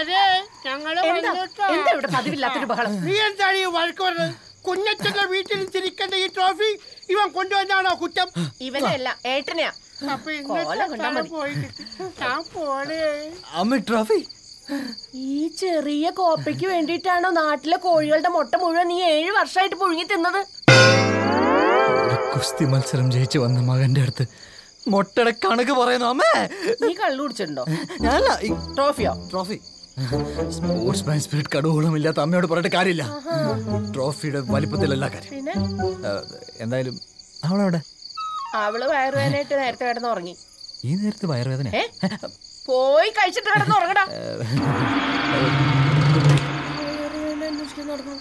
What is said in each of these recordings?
അതെ ഞങ്ങള് എന്താ വന്നിട്ടോ. എന്താ ഇവിടെ പതിവില്ലാത്തൊരു ബഹളം നീ എന്താണ് ഈ വഴക്ക് പറഞ്ഞത് കുഞ്ഞച്ചന്റെ വീട്ടിൽ തിരിക്കേണ്ട ഈ ട്രോഫി ഇവൻ കൊണ്ടുവന്നാണോ കുറ്റം ഇവനെയല്ല ഏട്ടനെയാ അപ്പൊ കോല ഇന്നത്തെ കൊണ്ടാ സ്ഥലം മതി. പോയി കിട്ടി. ഞാൻ പോണേ അമ്മ ട്രോഫി ഈ ചെറിയ കോപ്പയ്ക്ക് വേണ്ടിയിട്ടാണോ നാട്ടിലെ കോഴികളുടെ മുട്ട മുഴുവൻ നീ ഏഴ് വർഷമായിട്ട് പുഴുങ്ങി തിന്നത് ഒരു കുസ്തി മത്സരം ജയിച്ചു വന്ന മകന്റെ അടുത്ത് മൊട്ടയുടെ കണക്ക് പറയുന്നു അമ്മേ നീ കള്ളു കുടിച്ചിട്ടുണ്ടോ ഞാനല്ല ഈ ട്രോഫിയോ ട്രോഫി സ്പോർട്സ് മാൻ സ്പിരിറ്റ് കടുവോളം ഇല്ലാത്ത അമ്മയോട് പറഞ്ഞിട്ട് കാര്യമില്ല ട്രോഫിയുടെ വലിപ്പത്തിലല്ല കാര്യം പിന്നെ ഏ, എന്തായാലും അവളവിടെ അവള് വയറുവേദനയായിട്ട് നേരത്തെ കിടന്ന് ഉറങ്ങി ഈ നേരത്തെ വയറുവേദന ഏ പോയി കഴിച്ചിട്ട് കിടന്ന് ഉറങ്ങടാ വയറുവേദന അന്വേഷിക്കാൻ നടന്നു.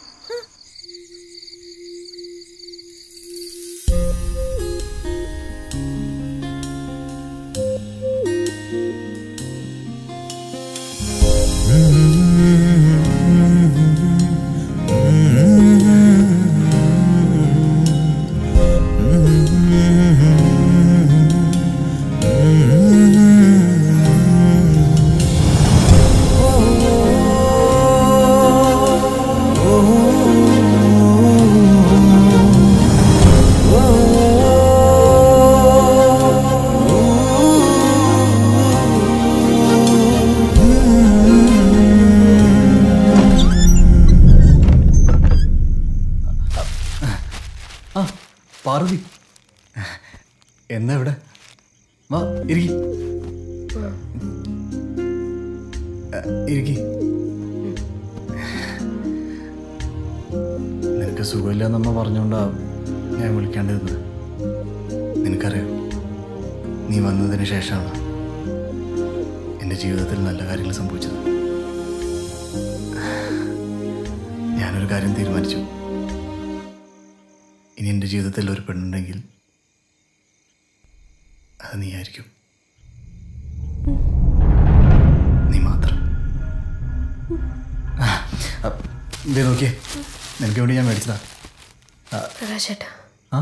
ആ പാർവതി എന്നാ ഇവിടെ വാ ഇരിക്കി ഇരിക്കി നിനക്ക് സുഖമില്ലെന്നമ്മ പറഞ്ഞോണ്ടാ ഞാൻ വിളിക്കാണ്ടിരുന്നത് നിനക്കറിയോ നീ വന്നതിന് ശേഷമാണ് എൻ്റെ ജീവിതത്തിൽ നല്ല കാര്യങ്ങൾ സംഭവിച്ചത് ഞാനൊരു കാര്യം തീരുമാനിച്ചു ഇനി എൻ്റെ ജീവിതത്തിൽ ഒരു പെണ്ണുണ്ടെങ്കിൽ അത് നീയായിരിക്കും നീ മാത്രം ആ, ആ, ദേ നോക്കിയേ നിനക്ക് വേണ്ടി ഞാൻ മേടിച്ചതാ പ്രകാശേട്ടാ ആ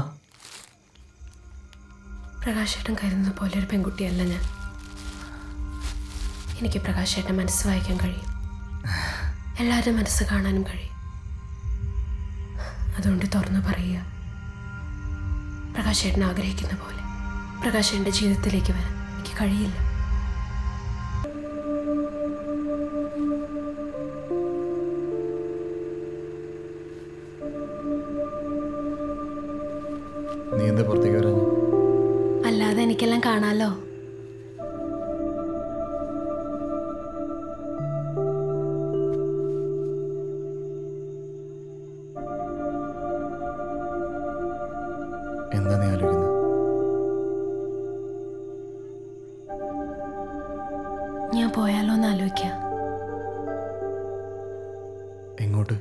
പ്രകാശേട്ടൻ കരുതുന്ന പോലെ ഒരു പെൺകുട്ടിയല്ല ഞാൻ എനിക്ക് പ്രകാശേട്ടൻ മനസ്സ് വായിക്കാൻ കഴിയും എല്ലാവരും മനസ്സ് കാണാനും കഴിയും അതുകൊണ്ട് തുറന്നു പറയുക പ്രകാശേട്ടൻ ആഗ്രഹിക്കുന്ന പോലെ പ്രകാശേട്ടൻ്റെ ജീവിതത്തിലേക്ക് വരാൻ എനിക്ക് കഴിയില്ല നീ എന്താ പുറത്തേക്ക് വരാൻ അല്ലാതെ എനിക്കെല്ലാം കാണാലോ എന്താ നീ ആലോചിക്കുന്നത് ഞാൻ പോയാലോ എന്ന് ആലോചിക്കാം എങ്ങോട്ട്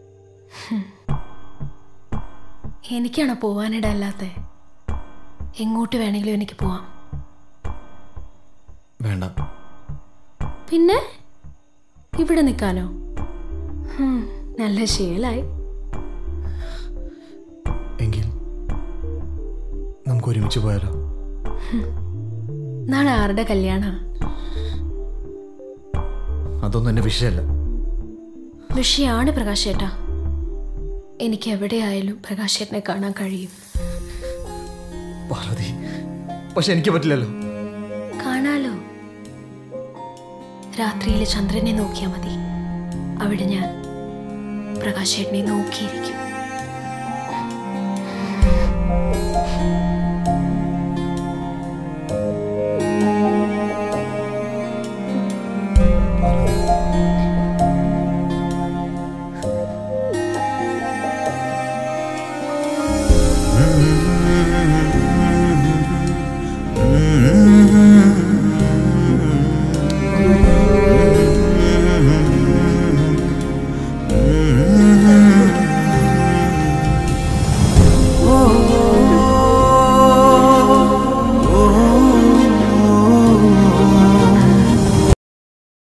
എനിക്കാണോ പോവാനിടല്ലാത്ത എങ്ങോട്ട് വേണമെങ്കിലും എനിക്ക് പോവാം വേണ്ട പിന്നെ ഇവിടെ നിൽക്കാനോ ഹും, നല്ല ശീലായി എങ്കിൽ നമുക്ക് ഒരുമിച്ച് പോയാലോ നാളെ ആരുടെ കല്യാണ അതൊന്നും എൻ്റെ വിഷയമല്ല വിഷയാണ് പ്രകാശേട്ടാ എനിക്ക് എവിടെയായാലും പ്രകാശേട്ടനെ കാണാൻ കഴിയും പാർവതി പക്ഷെ എനിക്ക് പറ്റില്ലല്ലോ കാണാലോ രാത്രിയിൽ ചന്ദ്രനെ നോക്കിയാൽ മതി അവിടെ ഞാൻ പ്രകാശേട്ടനെ നോക്കിയിരിക്കും Mm-hmm.